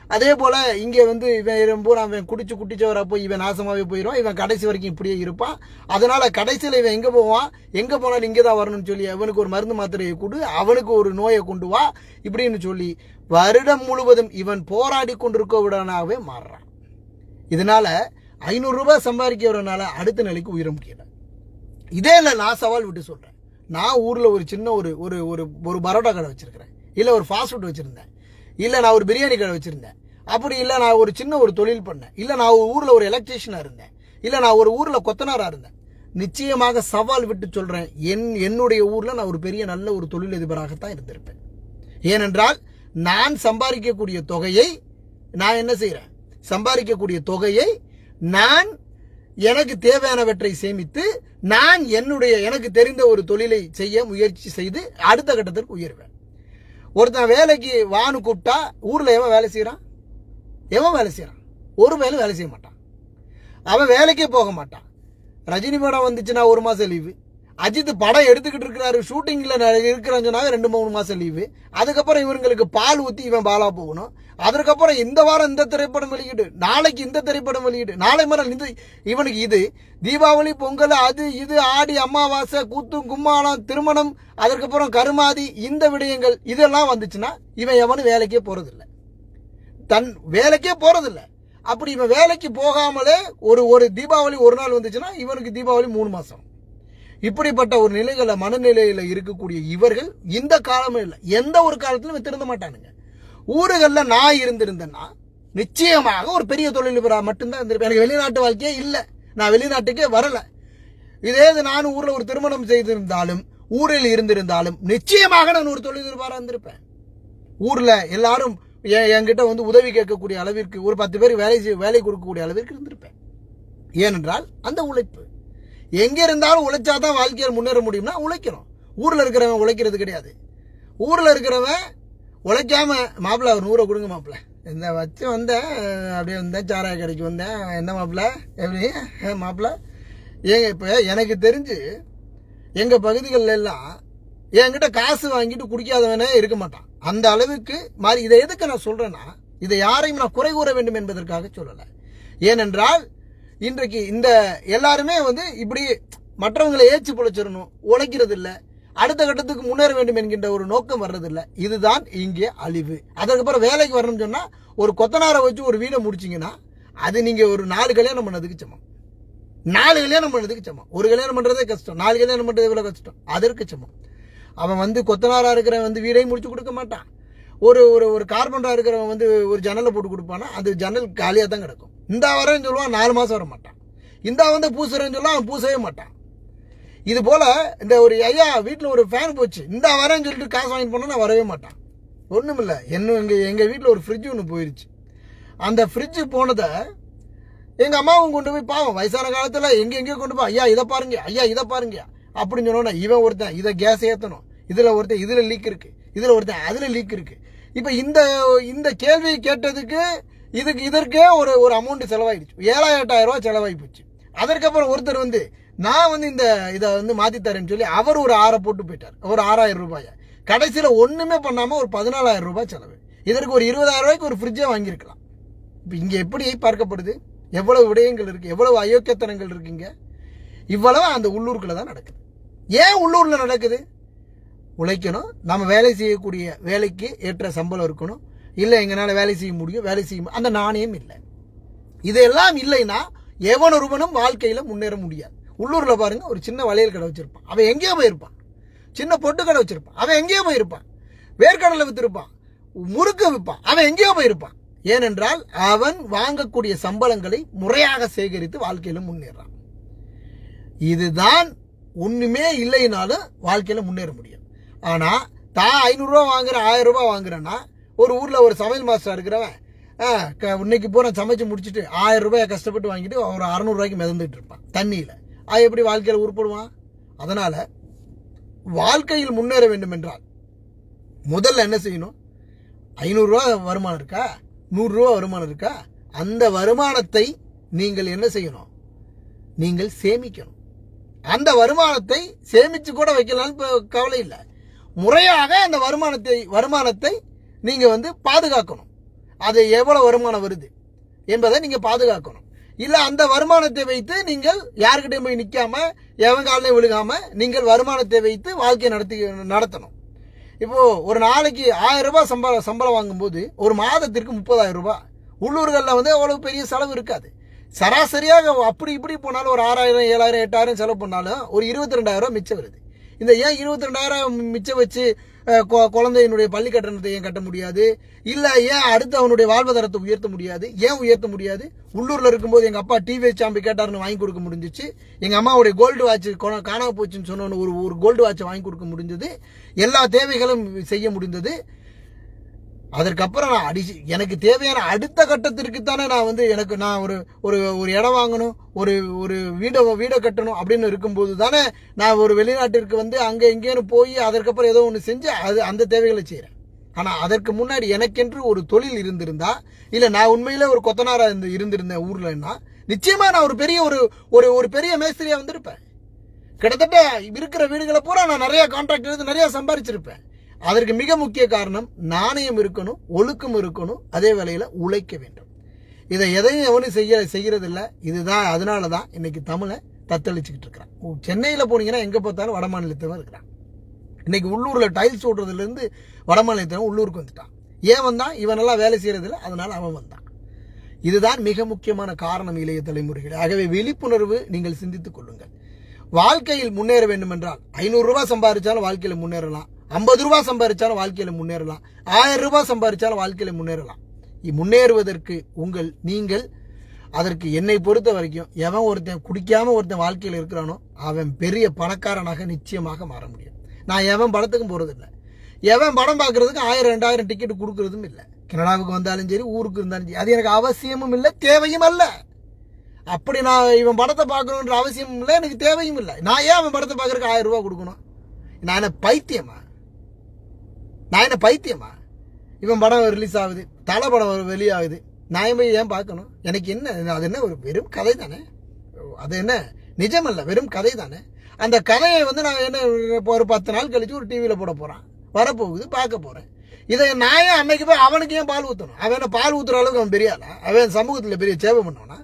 அதே போல இங்கே வந்து இவன் பூரா அவன் குடிச்சு குட்டிச்சவரா போய் இவன் நாசமாவே போயிடுவான் இவன் கடைசி வரைக்கும் இப்படியே இருப்பான் அதனால கடைசியில் இவன் எங்கே போவான் எங்கே போனாலும் இங்கே தான் வரணும்னு சொல்லி அவனுக்கு ஒரு மருந்து மாத்திரையை கொடு அவனுக்கு ஒரு நோயை கொண்டு வா இப்படின்னு சொல்லி வருடம் முழுவதும் இவன் போராடி கொண்டிருக்கவிடனாகவே மாறுறான் இதனால ஐநூறு ரூபாய் சம்பாதிக்கிறவனால அடுத்த நிலைக்கு உயர முடியல இதே இல்லை நான் சவால் விட்டு சொல்றேன் நான் ஊர்ல ஒரு சின்ன ஒரு ஒரு ஒரு ஒரு பரோட்டா கடை வச்சிருக்கிறேன் இல்ல ஒரு ஃபாஸ்ட் ஃபுட் வச்சிருந்தேன் இல்ல நான் ஒரு பிரியாணி கடை வச்சிருந்தேன் அப்படி இல்ல நான் ஒரு சின்ன ஒரு தொழில் பண்ணேன் இல்ல நான் ஒரு ஊர்ல ஒரு எலக்ட்ரீஷியனா இருந்தேன் இல்ல நான் ஒரு ஊர்ல கொத்தனாரா இருந்தேன் நிச்சயமாக சவால் விட்டு சொல்றேன் என் என்னுடைய ஊர்ல நான் ஒரு பெரிய நல்ல ஒரு தொழிலதிபராகத்தான் இருந்திருப்பேன் ஏனென்றால் நான் சம்பாதிக்கக்கூடிய தொகையை நான் என்ன செய்றேன் சம்பாதிக்கக்கூடிய தொகையை நான் எனக்கு தேவையானவற்றை சேமித்து நான் என்னுடைய எனக்கு தெரிந்த ஒரு தொழிலை செய்ய முயற்சி செய்து அடுத்த கட்டத்திற்கு உயர்வேன் ஒருத்தன் வேலைக்கு வான்னு கூப்பிட்டா ஊர்ல எவன் வேலை செய்யறான் எவன் வேலை செய்யறான் ஒரு வேலை வேலை செய்ய மாட்டான் அவன் வேலைக்கே போக மாட்டான் ரஜினி படம் வந்துச்சுன்னா ஒரு மாசம் லீவு அஜித் படம் எடுத்துக்கிட்டு இருக்கிறாரு ஷூட்டிங்ல இருக்கிறான்னு சொன்னாங்க ரெண்டு மூணு மாசம் லீவு அதுக்கப்புறம் இவங்களுக்கு பால் ஊத்தி இவன் பாலா போகணும் அதற்கப்புறம் இந்த வாரம் இந்த திரைப்படம் வெளியிடு நாளைக்கு இந்த திரைப்படம் வெளியிடு நாளை மறுநாள் இந்த இவனுக்கு இது தீபாவளி பொங்கல் அது இது ஆடி அமாவாசை கூத்து கும்மாளம் திருமணம் அதற்கப்புறம் கருமாதி இந்த விடயங்கள் இதெல்லாம் வந்துச்சுன்னா இவன் எவனும் வேலைக்கே போறதில்லை தன் வேலைக்கே போறதில்ல அப்படி இவன் வேலைக்கு போகாமலே ஒரு ஒரு தீபாவளி ஒரு நாள் வந்துச்சுன்னா இவனுக்கு தீபாவளி மூணு மாசம் இப்படிப்பட்ட ஒரு நிலைகள மனநிலையில இருக்கக்கூடிய இவர்கள் இந்த காலமும் இல்லை எந்த ஒரு காலத்திலும் திருந்த மாட்டானுங்க ஊருகள்ல நான் இருந்திருந்தேன்னா நிச்சயமாக ஒரு பெரிய தொழிலதிபரா மட்டும்தான் இருந்திருப்பேன் எனக்கு வெளிநாட்டு வாழ்க்கையே இல்லை நான் வெளிநாட்டுக்கே வரல இதே இது நான் ஊர்ல ஒரு திருமணம் செய்திருந்தாலும் ஊரில் இருந்திருந்தாலும் நிச்சயமாக நான் ஒரு தொழிலதிபரா இருந்திருப்பேன் ஊர்ல எல்லாரும் என்- என்கிட்ட வந்து உதவி கேட்கக்கூடிய அளவிற்கு ஒரு பத்து பேர் வேலை செய்ய வேலை கொடுக்கக்கூடிய அளவிற்கு இருந்திருப்பேன் ஏனென்றால் அந்த உழைப்பு எங்க இருந்தாலும் உழைச்சாதான் வாழ்க்கையில் முன்னேற முடியும்னா உழைக்கணும் ஊர்ல இருக்கிறவன் உழைக்கிறது கிடையாது ஊர்ல இருக்கிறவன் உழைக்காம மாப்பிள்ள ஒரு நூறை கொடுங்க மாப்பிள்ள இந்த வச்சு வந்தேன் அப்படியே வந்தேன் சாராய கடைக்கு வந்தேன் என்ன மாப்பிள்ள எப்படி அஹ் மாப்பிள்ள ஏங்க இப்போ எனக்கு தெரிஞ்சு எங்க பகுதிகளில் எல்லாம் என்கிட்ட காசு வாங்கிட்டு குடிக்காதவனே இருக்க மாட்டான் அந்த அளவுக்கு மாறி இதை எதுக்கு நான் சொல்றேன்னா இதை யாரையும் நான் குறை கூற வேண்டும் என்பதற்காக சொல்லல ஏனென்றால் இன்றைக்கு இந்த எல்லாருமே வந்து இப்படி மற்றவங்களை ஏச்சு பிழைச்சிடணும் உழைக்கிறது இல்ல அடுத்த கட்டத்துக்கு முன்னேற வேண்டும் என்கின்ற ஒரு நோக்கம் வர்றதில்ல இதுதான் இங்கே அழிவு அதுக்கப்புறம் வேலைக்கு வரணும்னு சொன்னா ஒரு கொத்தனாரை வச்சு ஒரு வீடை முடிச்சீங்கன்னா அது நீங்க ஒரு நாலு கல்யாணம் பண்ணதுக்கு சமம் நாலு கல்யாணம் பண்ணதுக்கு சமம் ஒரு கல்யாணம் பண்றதே கஷ்டம் நாலு கல்யாணம் பண்றது எவ்வளவு கஷ்டம் அதற்கு சமம் அவன் வந்து கொத்தனாரா இருக்கிறவன் வந்து வீடையும் முடிச்சு கொடுக்க மாட்டான் ஒரு ஒரு ஒரு கார்பெண்டரா இருக்கிறவன் வந்து ஒரு ஜன்னலை போட்டு கொடுப்பானா அந்த ஜன்னல் காலியா தான் கிடக்கும் இந்த வரேன்னு சொல்லுவான் நாலு மாசம் வர மாட்டான் இந்த வந்து பூசுறேன்னு சொல்லுவான் அவன் பூசவே மாட்டான் இது போல இந்த ஒரு ஐயா வீட்டில் ஒரு ஃபேன் போச்சு இந்த வரேன்னு சொல்லிட்டு காசு வாங்கிட்டு போனா நான் வரவே மாட்டான் ஒண்ணும் இல்ல என்ன எங்க எங்க வீட்டில் ஒரு ஃப்ரிட்ஜ் ஒன்று போயிருச்சு அந்த ஃப்ரிட்ஜ் போனதை எங்க அம்மாவும் கொண்டு போய் பாவம் வயசான காலத்துல எங்க எங்கேயோ கொண்டு போய் ஐயா இதை பாருங்க ஐயா இதை பாருங்க அப்படின்னு சொன்னோன்னா இவன் ஒருத்தன் இதை கேஸ் ஏத்தணும் இதுல ஒருத்தன் இதுல லீக் இருக்கு இதுல ஒருத்தன் அதுல லீக் இருக்கு இப்ப இந்த இந்த கேள்வி கேட்டதுக்கு இதுக்கு இதற்கே ஒரு ஒரு அமௌண்ட் செலவாயிடுச்சு ஏழாயிரம் எட்டாயிரம் ரூபாய் செலவாகி போச்சு அதற்கப்புறம் ஒருத்தர் வந்து நான் வந்து இந்த இதை வந்து மாத்தி தரேன்னு சொல்லி அவர் ஒரு ஆறை போட்டு போயிட்டார் ஒரு ஆறாயிரம் ரூபாய் கடைசியில ஒண்ணுமே பண்ணாம ஒரு பதினாலாயிரம் ரூபாய் செலவு இதற்கு ஒரு இருபதாயிரம் ரூபாய்க்கு ஒரு ஃப்ரிட்ஜே வாங்கியிருக்கலாம் இப்ப இங்க எப்படி பார்க்கப்படுது எவ்வளவு விடயங்கள் இருக்கு எவ்வளவு அயோக்கியத்தனங்கள் இருக்குங்க இவ்வளவு அந்த உள்ளூருக்குள்ள தான் நடக்குது ஏன் உள்ளூர்ல நடக்குது உழைக்கணும் நம்ம வேலை செய்யக்கூடிய வேலைக்கு ஏற்ற சம்பளம் இருக்கணும் இல்ல எங்கனால வேலை செய்ய முடியும் வேலை செய்ய மு- அந்த நாணயம் இல்லை இதெல்லாம் இல்லைன்னா எவன் ஒருவனும் வாழ்க்கையில முன்னேற முடியாது உள்ளூர்ல பாருங்க ஒரு சின்ன வளையல் கடை வச்சிருப்பான் அவன் எங்கேயோ போயிருப்பான் சின்ன பொட்டு கடை வச்சிருப்பான் அவன் எங்கேயோ போயிருப்பான் வேர்க்கடலை வித்திருப்பான் முறுக்கு விற்பான் அவன் எங்கேயோ போயிருப்பான் ஏனென்றால் அவன் வாங்கக்கூடிய சம்பளங்களை முறையாக சேகரித்து வாழ்க்கையில முன்னேறான் இதுதான் ஒண்ணுமே இல்லைனாலும் வாழ்க்கையில முன்னேற முடியும் ஆனா தான் ஐநூறு ரூபா வாங்குற ஆயிரம் ரூபாய் வாங்குறேன்னா ஒரு ஊர்ல ஒரு சமையல் மாஸ்டர் இருக்கிறவன் ஆ, க- இன்னைக்கு பூரா சமைச்சு முடிச்சுட்டு ஆயிரம் ரூபாயை கஷ்டப்பட்டு வாங்கிட்டு ஒரு அறுநூறு ரூபாய்க்கு மிதந்துட்டு இருப்பான் தண்ணியில அது எப்படி வாழ்க்கையில உருப்படுவான் அதனால வாழ்க்கையில் முன்னேற வேண்டும் என்றால் முதல்ல என்ன செய்யணும் ஐநூறுரூவா வருமானம் இருக்கா நூறுரூவா வருமானம் இருக்கா அந்த வருமானத்தை நீங்கள் என்ன செய்யணும் நீங்கள் சேமிக்கணும் அந்த வருமானத்தை சேமிச்சு கூட வைக்கலாம்னு இப்ப கவலை இல்லை முறையாக அந்த வருமானத்தை வருமானத்தை நீங்க வந்து பாதுகாக்கணும் அது எவ்வளவு வருமானம் வருது என்பதை நீங்க பாதுகாக்கணும் இல்ல அந்த வருமானத்தை வைத்து நீங்கள் யாருக்கிட்டையும் போய் நிக்காம எவன் காலையும் விழுகாம நீங்கள் வருமானத்தை வைத்து வாழ்க்கையை நடத்தி நடத்தணும் இப்போ ஒரு நாளைக்கு ஆயிரம் ரூபாய் சம்பளம் சம்பளம் வாங்கும்போது ஒரு மாதத்திற்கு முப்பதாயிரம் ரூபாய் உள்ளூர்களில் வந்து அவ்வளவு பெரிய செலவு இருக்காது சராசரியாக அப்படி இப்படி போனாலும் ஒரு ஆறாயிரம் ஏழாயிரம் எட்டாயிரம் செலவு பண்ணாலும் ஒரு இருபத்தி ரெண்டாயிரம் மிச்சம் வருது இந்த ஏன் இருபத்தி ரெண்டாயிரம் மிச்சம் வச்சு அஹ், கொ- குழந்தையினுடைய பள்ளி கட்டணத்தை ஏன் கட்ட முடியாது இல்ல ஏன் அடுத்து அவனுடைய வாழ்வாதாரத்தை உயர்த்த முடியாது ஏன் உயர்த்த முடியாது உள்ளூர்ல இருக்கும்போது எங்க அப்பா டிவி சாம்பி கேட்டாருன்னு வாங்கி கொடுக்க முடிஞ்சிச்சு எங்க அம்மாவுடைய கோல்டு வாட்ச் காணாம போச்சுன்னு சொன்னோன்னு ஒரு ஒரு கோல்டு வாட்ச் வாங்கி கொடுக்க முடிஞ்சது எல்லா தேவைகளும் செய்ய முடிந்தது அதற்கப்புறம் நான் அடிச்சு எனக்கு தேவையான அடுத்த கட்டத்திற்கு தானே நான் வந்து எனக்கு நான் ஒரு ஒரு ஒரு இடம் வாங்கணும் ஒரு ஒரு வீடை வீடை கட்டணும் அப்படின்னு இருக்கும்போது தானே நான் ஒரு வெளிநாட்டிற்கு வந்து அங்கே இங்கேன்னு போய் அதற்கப்புறம் ஏதோ ஒன்று செஞ்சு அது அந்த தேவைகளை செய்கிறேன் ஆனால் அதற்கு முன்னாடி எனக்கென்று ஒரு தொழில் இருந்திருந்தா இல்லை நான் உண்மையிலே ஒரு கொத்தனாரா இருந்து இருந்திருந்தேன் ஊர்லன்னா நிச்சயமா நான் ஒரு பெரிய ஒரு ஒரு ஒரு பெரிய மேஸ்திரியா வந்திருப்பேன் கிட்டத்தட்ட இருக்கிற வீடுகளை பூரா நான் நிறைய கான்ட்ராக்ட் எடுத்து நிறைய சம்பாரிச்சிருப்பேன் அதற்கு மிக முக்கிய காரணம் நாணயம் இருக்கணும் ஒழுக்கம் இருக்கணும் அதே வேளையில உழைக்க வேண்டும் இதை எதையும் எவனும் செய்ய செய்யறது இல்ல இதுதான் அதனால தான் இன்னைக்கு தமிழை தத்தளிச்சுக்கிட்டு இருக்கிறான் ஓ, சென்னையில போனீங்கன்னா எங்க பார்த்தாலும் வட மாநிலத்தவன் இருக்கிறான் இன்னைக்கு உள்ளூர்ல டைல்ஸ் ஓடுறதுல இருந்து வட மாநிலத்தவன் உள்ளூருக்கு வந்துட்டான் ஏன் வந்தான் இவனெல்லாம் வேலை செய்யறது இல்ல அதனால அவன் வந்தான் இதுதான் மிக முக்கியமான காரணம் இளைய தலைமுறைகள் ஆகவே விழிப்புணர்வு நீங்கள் சிந்தித்துக் கொள்ளுங்கள் வாழ்க்கையில் முன்னேற வேண்டும் என்றால் ஐநூறு ரூபாய் சம்பாதிச்சாலும் வாழ்க்கையில முன்னேறலாம் ஐம்பது ரூபாய் சம்பாதிச்சாலும் வாழ்க்கையில முன்னேறலாம் ஆயிரம் ரூபாய் சம்பாதிச்சாலும் வாழ்க்கையில முன்னேறலாம் இ- முன்னேறுவதற்கு உங்கள் நீங்கள் அதற்கு என்னை பொறுத்த வரைக்கும் எவன் ஒருத்தன் குடிக்காம ஒருத்தன் வாழ்க்கையில் இருக்கிறானோ அவன் பெரிய பணக்காரனாக நிச்சயமாக மாற முடியும் நான் எவன் படத்துக்கும் போறதில்லை எவன் படம் பார்க்கறதுக்கு ஆயிரம் ரெண்டாயிரம் டிக்கெட் கொடுக்கறதும் இல்லை கனடாவுக்கு வந்தாலும் சரி ஊருக்கு இருந்தாலும் சரி அது எனக்கு அவசியமும் இல்லை தேவையும் அல்ல அப்படி நான் இவன் படத்தை பார்க்கணுன்ற அவசியம் இல்லை எனக்கு தேவையும் இல்லை நான் ஏன் அவன் படத்தை பார்க்கறதுக்கு ஆயிரம் ரூபாய் கொடுக்கணும் நான் என்ன பைத்தியமா நான் என்ன பைத்தியமா இவன் படம் ரிலீஸ் ஆகுது தலை படம் வெளியாகுது நான் ஏன் போய் ஏன் பார்க்கணும் எனக்கு என்ன அது என்ன ஒரு வெறும் கதை தானே அது என்ன நிஜம் அல்ல வெறும் கதை தானே அந்த கதையை வந்து நான் என்ன இப்போ ஒரு பத்து நாள் கழிச்சு ஒரு டிவியில் போட போகிறான் வரப்போகுது பார்க்க போகிறேன் இதை நான் ஏன் அன்னைக்கு போய் அவனுக்கு ஏன் பால் ஊற்றணும் அவன் என்ன பால் ஊற்றுற அளவுக்கு அவன் பெரிய ஆளா அவன் சமூகத்தில் பெரிய சேவை பண்ணவனா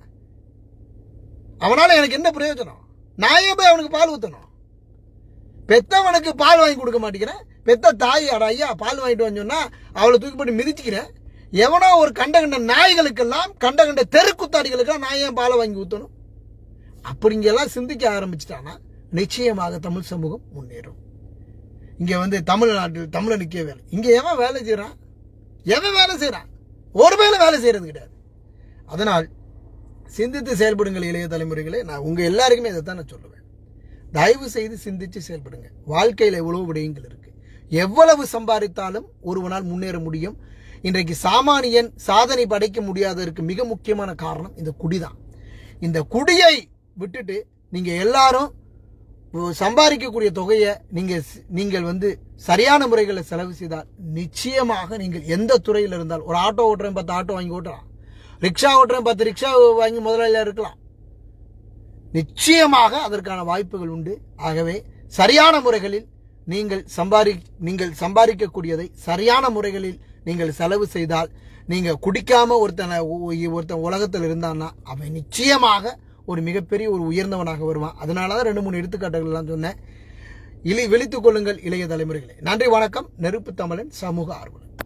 அவனால எனக்கு என்ன பிரயோஜனம் நான் ஏன் போய் அவனுக்கு பால் ஊற்றணும் பெத்தவனுக்கு பால் வாங்கி கொடுக்க மாட்டேங்கிறேன் பெத்த தாய் அட ஐயா பால் வாங்கிட்டு வந்து சொன்னா அவளை தூக்கி போட்டு மிதிச்சுக்கிறேன் எவனோ ஒரு கண்ட கண்ட நாய்களுக்கெல்லாம் கண்ட கண்ட தெருக்குத்தாடிகளுக்கெல்லாம் நான் ஏன் பாலை வாங்கி ஊற்றணும் அப்படிங்கெல்லாம் சிந்திக்க ஆரம்பிச்சிட்டானா நிச்சயமாக தமிழ் சமூகம் முன்னேறும் இங்க வந்து தமிழ்நாட்டில் தமிழனுக்கே வேலை இங்க எவன் வேலை செய்யறான் எவன் வேலை செய்யறான் ஒரு வேலை வேலை செய்யறது கிடையாது அதனால் சிந்தித்து செயல்படுங்கள் இளைய தலைமுறைகளே நான் உங்க எல்லாருக்குமே இதை தான் நான் சொல்லுவேன் தயவு செய்து சிந்திச்சு செயல்படுங்க வாழ்க்கையில் எவ்வளவு விடயங்கள் இருக்கு எவ்வளவு சம்பாதித்தாலும் ஒருவனால் முன்னேற முடியும் இன்றைக்கு சாமானியன் சாதனை படைக்க முடியாததற்கு மிக முக்கியமான காரணம் இந்த குடிதான் இந்த குடியை விட்டுட்டு நீங்க எல்லாரும் சம்பாதிக்கக்கூடிய தொகையை நீங்க நீங்கள் வந்து சரியான முறைகளில் செலவு செய்தால் நிச்சயமாக நீங்கள் எந்த துறையில் இருந்தால் ஒரு ஆட்டோ ஓட்டுறேன் பத்து ஆட்டோ வாங்கி ஓட்டுறான் ரிக்ஷா ஓட்டுறேன் பத்து ரிக்ஷா வாங்கி முதலாளியாக இருக்கலாம் நிச்சயமாக அதற்கான வாய்ப்புகள் உண்டு ஆகவே சரியான முறைகளில் நீங்கள் சம்பாதி நீங்கள் சம்பாதிக்கக்கூடியதை சரியான முறைகளில் நீங்கள் செலவு செய்தால் நீங்க குடிக்காம ஒருத்தனை ஒ- ஒருத்தன் உலகத்தில் இருந்தான்னா அவன் நிச்சயமாக ஒரு மிகப்பெரிய ஒரு உயர்ந்தவனாக வருவான் அதனால தான் ரெண்டு மூணு எடுத்துக்காட்டுகள் எல்லாம் சொன்னேன் இளி விழித்துக் கொள்ளுங்கள் இளைய தலைமுறைகளை நன்றி வணக்கம் நெருப்பு தமிழன் சமூக ஆர்வலர்